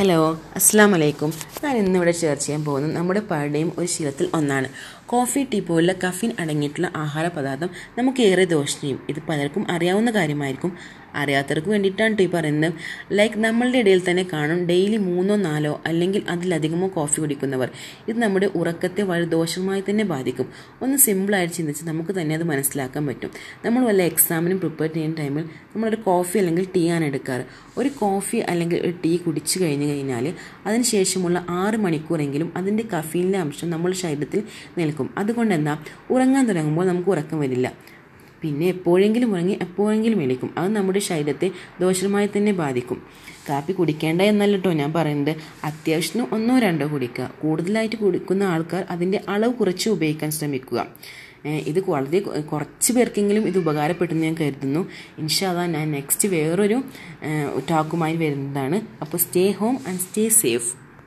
hello അസ്സാം വലൈക്കും ഞാൻ ഇന്നിവിടെ ഷെയർ ചെയ്യാൻ പോകുന്നത് നമ്മുടെ പലരുടെയും ഒരു ശീലത്തിൽ ഒന്നാണ് കോഫി ടീ പോലുള്ള കഫീൻ അടങ്ങിയിട്ടുള്ള ആഹാര പദാർത്ഥം നമുക്ക് ഏറെ ദോഷം ചെയ്യും ഇത് പലർക്കും അറിയാവുന്ന കാര്യമായിരിക്കും അറിയാത്തവർക്ക് വേണ്ടിയിട്ടാണ് ടീ പറയുന്നത് ലൈക്ക് നമ്മളുടെ ഇടയിൽ തന്നെ കാണും ഡെയിലി മൂന്നോ നാലോ അല്ലെങ്കിൽ അതിലധികമോ കോഫി കുടിക്കുന്നവർ ഇത് നമ്മുടെ ഉറക്കത്തെ വളരെ ദോഷമായി തന്നെ ബാധിക്കും ഒന്ന് സിമ്പിളായിട്ട് ചിന്തിച്ച് നമുക്ക് തന്നെ അത് മനസ്സിലാക്കാൻ പറ്റും നമ്മൾ വല്ല എക്സാമിനും പ്രിപ്പയർ ചെയ്യുന്ന ടൈമിൽ നമ്മളൊരു കോഫി അല്ലെങ്കിൽ ടീ ആണ് എടുക്കാറ് ഒരു കോഫി അല്ലെങ്കിൽ ഒരു ടീ കുടിച്ചു കഴിഞ്ഞ് കഴിഞ്ഞാൽ അതിനുശേഷമുള്ള ആറ് മണിക്കൂറെങ്കിലും അതിൻ്റെ കഫീനിലെ അംശം നമ്മുടെ ശരീരത്തിൽ നിൽക്കും അതുകൊണ്ട് എന്താ ഉറങ്ങാൻ തുടങ്ങുമ്പോൾ നമുക്ക് ഉറക്കം വരില്ല പിന്നെ എപ്പോഴെങ്കിലും ഉറങ്ങി എപ്പോഴെങ്കിലും എണീക്കും അത് നമ്മുടെ ശരീരത്തെ ദോഷമായി തന്നെ ബാധിക്കും കാപ്പി കുടിക്കേണ്ട എന്നല്ല കേട്ടോ ഞാൻ പറയുന്നത് അത്യാവശ്യത്തിന് ഒന്നോ രണ്ടോ കുടിക്കുക കൂടുതലായിട്ട് കുടിക്കുന്ന ആൾക്കാർ അതിൻ്റെ അളവ് കുറച്ച് ഉപയോഗിക്കാൻ ശ്രമിക്കുക ഇത് വളരെ കുറച്ച് പേർക്കെങ്കിലും ഇത് ഉപകാരപ്പെട്ടെന്ന് ഞാൻ കരുതുന്നു ഇൻഷാല്ല ഞാൻ നെക്സ്റ്റ് വേറൊരു ടോക്കുമായി വരുന്നതാണ് അപ്പോൾ stay home and stay safe